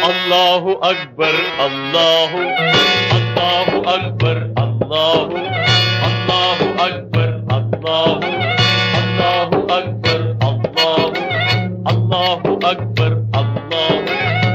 அல்லாஹு அக்பர் அல்லாஹு அல்லாஹு அக்பர் அல்லாஹு அல்லாஹு அக்பர் அல்லாஹு அல்லாஹு அக்பர் அல்லாஹு அல்லாஹு அக்பர் அல்லாஹு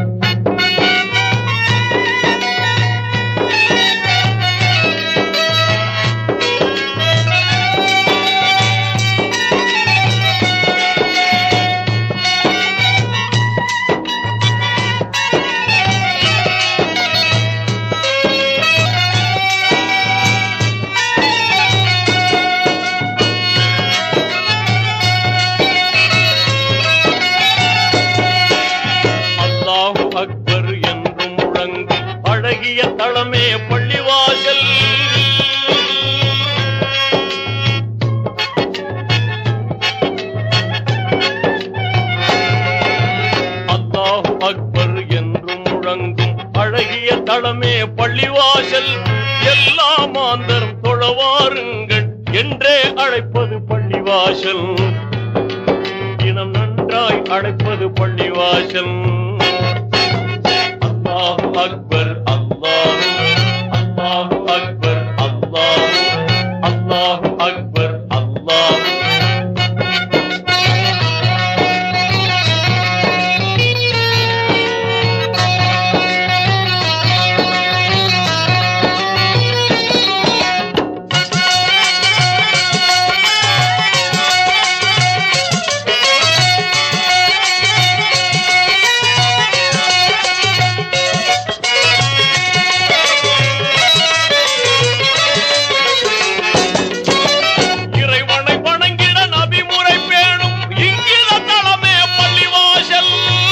அல்லாஹு அக்பர் என்று முழங்கும் அழகிய தளமே பள்ளிவாசல் அல்லாஹு அக்பர் என்று முழங்கும் அழகிய தளமே பள்ளிவாசல் எல்லா மாந்தரும் தொழவாருங்கள் என்றே அழைப்பது பள்ளிவாசல் தினம் நன்றாய் அழைப்பது பள்ளிவாசல் அல்லாஹு அக்பர் அல்லாஹு அல்லாஹு அக்பர் அல்லாஹு அல்லாஹு அக்பர் அல்லாஹு இறைவனை வணங்கிட நபிமுறை பேணும் இங்கித தளமே பள்ளிவாசல்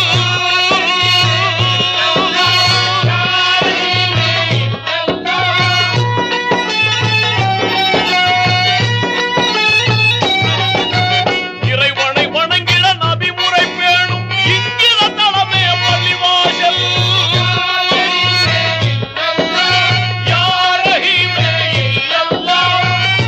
இறைவனை வணங்கிட நபிமுறை பேணும் இங்கித தளமே பள்ளிவாசல் யா ரஹீமே இல்லல்லாஹ்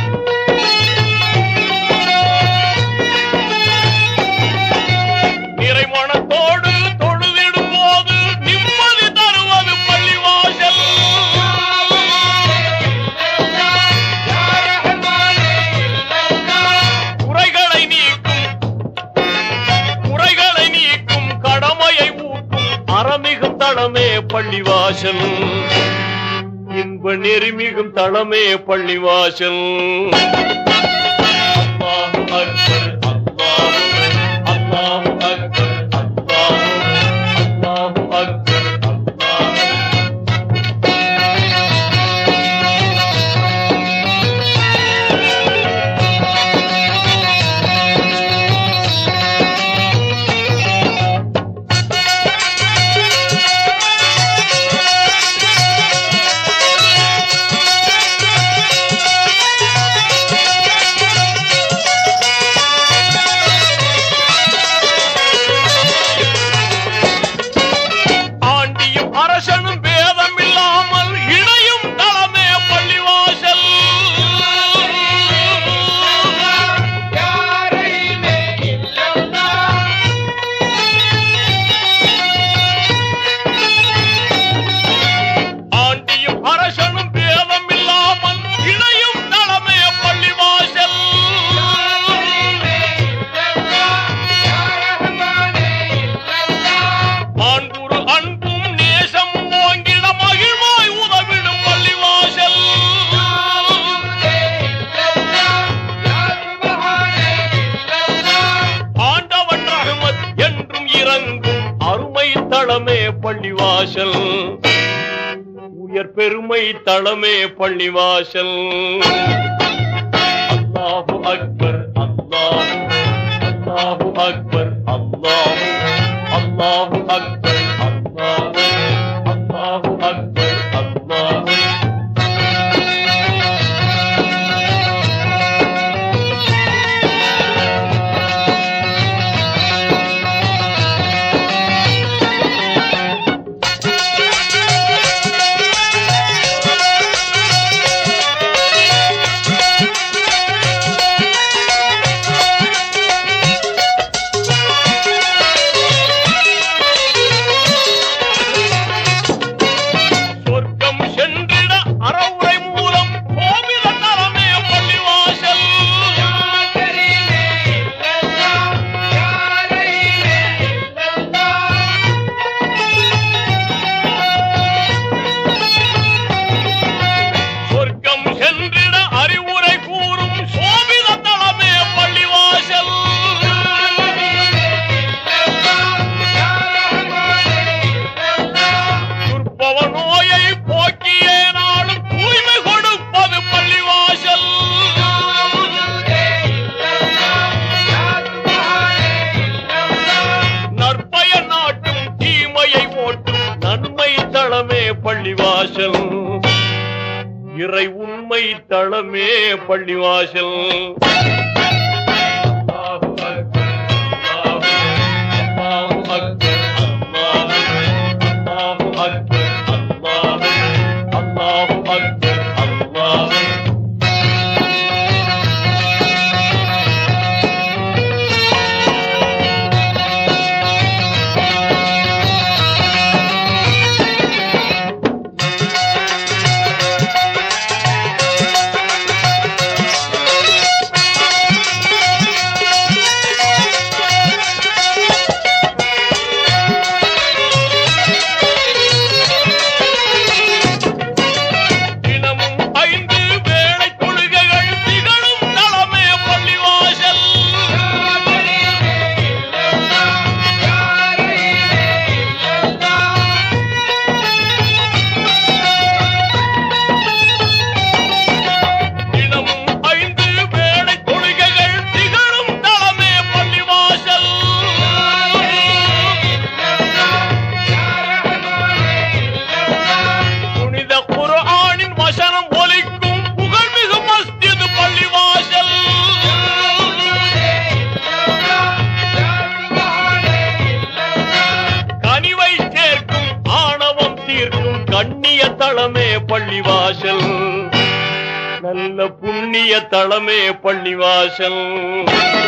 நிறைமணத்தோடு தொழுதிடும் போது நிம்மதி தருவது பள்ளிவாசல் குறைகளை நீக்கும் குறைகளை நீக்கும் கடமையை ஊட்டும் அறமிகும் தளமே பள்ளிவாசல் இன்ப நெறிமிகும் தளமே பள்ளிவாசல் அல்லாஹு அக்பர் அல்லாஹு அல்லாஹு அக்பர் அல்லாஹு அல்லாஹு அக்பர் அல்லாஹு ஆண்டியும் அரசனும் பேதம் இல்லாமல் இணையும் தளமே பள்ளிவாசல் ஆண்டியும் அரசனும் பேதம் இல்லாமல் இணையும் தளமே பள்ளிவாசல் ஆண்குரு அன்பும் நேசம் ஓங்கிட மகிழ்வாய் உதவிடும் பள்ளிவாசல் ஆண்டவன் ரஹமத் என்றும் இறங்கும் அருமை தளமே பள்ளிவாசல் உயர் பெருமை தளமே பள்ளிவாசல் அல்லாஹு அக்பர் அல்லாஹு அல்லாஹு அக்பர் அல்லாஹு அல்லாஹு அக்பர் அல்லாஹு அல்லாஹு அக்பர் அல்லாஹு இறை உண்மை தளமே பள்ளிவாசல் அல்லாஹு அக்பர், அல்லாஹு அக்பர், அல்லாஹு, அல்லாஹு அக்பர், அல்லாஹு, அல்லாஹு அக்பர், அல்லாஹு. தினமும் ஐந்து வேளை தொழுகைகள் திகழும் தளமே பள்ளிவாசல் தினமும் ஐந்து வேளை தொழுகைகள் திகழும் தளமே பள்ளிவாசல் புனித குர்ஆனின் வசனம் ஒலிக்கும் புகழ்மிகு மஸ்ஜித் பள்ளிவாசல் கனிவை சேர்க்கும் ஆணவம் தீர்க்கும் கண்ணிய தளமே பள்ளிவாசல் நல்ல புண்ணிய தளமே பள்ளிவாசல்